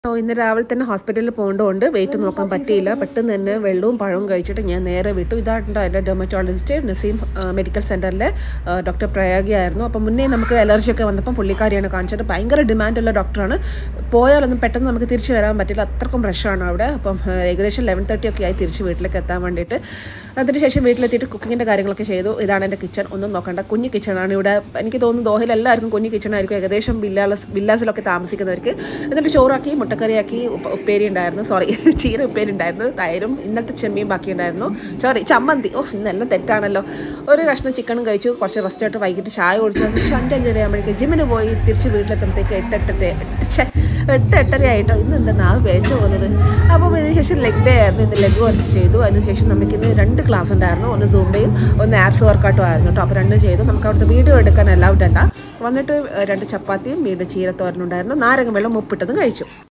ഓ ഇന്ന് രാവിലെ തന്നെ ഹോസ്പിറ്റലിൽ പോകേണ്ടതുകൊണ്ട് വെയിറ്റ് നോക്കാൻ പറ്റിയില്ല പെട്ടെന്ന് തന്നെ വെള്ളവും പഴവും കഴിച്ചിട്ട് ഞാൻ നേരെ വിട്ടു ഇതായിട്ടുണ്ടോ എൻ്റെ ഡെർമറ്റോളജിസ്റ്റ് നസീം ആ, മെഡിക്കൽ സെൻറ്ററിലെ ആ, ഡോക്ടർ പ്രയാഗിയായിരുന്നു അപ്പം മുന്നേ നമുക്ക് അലർജി ഒക്കെ വന്നപ്പം പുള്ളിക്കാരിയാണ് കാണിച്ചത് ഭയങ്കര ഡിമാൻഡുള്ള ഡോക്ടറാണ് പോയാലൊന്നും പെട്ടെന്ന് നമുക്ക് തിരിച്ചു വരാൻ പറ്റില്ല അത്രക്കും റഷാണ് അവിടെ അപ്പം ആ, ഏകദേശം ലെവൻ തേർട്ടി ഒക്കെ ആയി തിരിച്ച് വീട്ടിലേക്ക് എത്താൻ വേണ്ടിയിട്ട് അതിനുശേഷം വീട്ടിലെത്തിയിട്ട് കുക്കിങ്ങിൻ്റെ കാര്യങ്ങളൊക്കെ ചെയ്തു ഇതാണ് എൻ്റെ കിച്ചൺ ഒന്നും നോക്കണ്ട കുഞ്ഞു കിച്ചണാണ് ഇവിടെ എനിക്ക് തോന്നുന്നു ദോഹയിൽ എല്ലാവർക്കും കുഞ്ഞു കിച്ചണായിരിക്കും ഏകദേശം വില്ലാസ് വില്ലാസിലൊക്കെ താമസിക്കുന്നവർക്ക് എന്നിട്ട് ചോറാക്കി മുട്ടക്കറിയാക്കി ഉപ്പ- ഉപ്പേരി ഉണ്ടായിരുന്നു സോറി ചീര ഉപ്പേരി ഉണ്ടായിരുന്നു തൈരും ഇന്നലത്തെ ചെമ്മീൻ ബാക്കി ഉണ്ടായിരുന്നു സോറി ചമ്മന്തി ഓ ഇന്നെല്ലാം തെറ്റാണല്ലോ ഒരു കഷ്ണം ചിക്കനും കഴിച്ചു കുറച്ച് റെസ്റ്റ് ആയിട്ട് വൈകിട്ട് ചായ കുടിച്ചു പക്ഷേ അഞ്ചഞ്ചര ആകുമ്പോഴേക്കും ജിമ്മിന് പോയി തിരിച്ച് വീട്ടിലെത്തുമ്പോഴത്തേക്ക് എട്ട് എട്ടെട്ട് എട്ട് ഛെ, എട്ട് എട്ടര ആയിട്ടോ ഇന്ന് എന്താ നാവ് പേച്ചു പോകുന്നത് അപ്പം ഇതിന് ശേഷം ലെഗ് ഡേ ആയിരുന്നു ഇന്ന് ലെഗ് കുറച്ച് ചെയ്തു അതിനുശേഷം നമുക്ക് ഇന്ന് രണ്ട് ക്ലാസ് ഉണ്ടായിരുന്നു ഒന്ന് സൂംബയും ഒന്ന് ആപ്സ് വർക്കൗട്ടും ആയിരുന്നു കേട്ടോ അപ്പോൾ രണ്ടും ചെയ്തു നമുക്ക് അവിടുത്തെ വീഡിയോ എടുക്കാൻ അലൗഡ് അല്ല വന്നിട്ട് രണ്ട് ചപ്പാത്തിയും വീണ്ടും ചീരത്തോരനുണ്ടായിരുന്നു നാരങ്ങ വെള്ളം ഉപ്പിട്ടതും കഴിച്ചു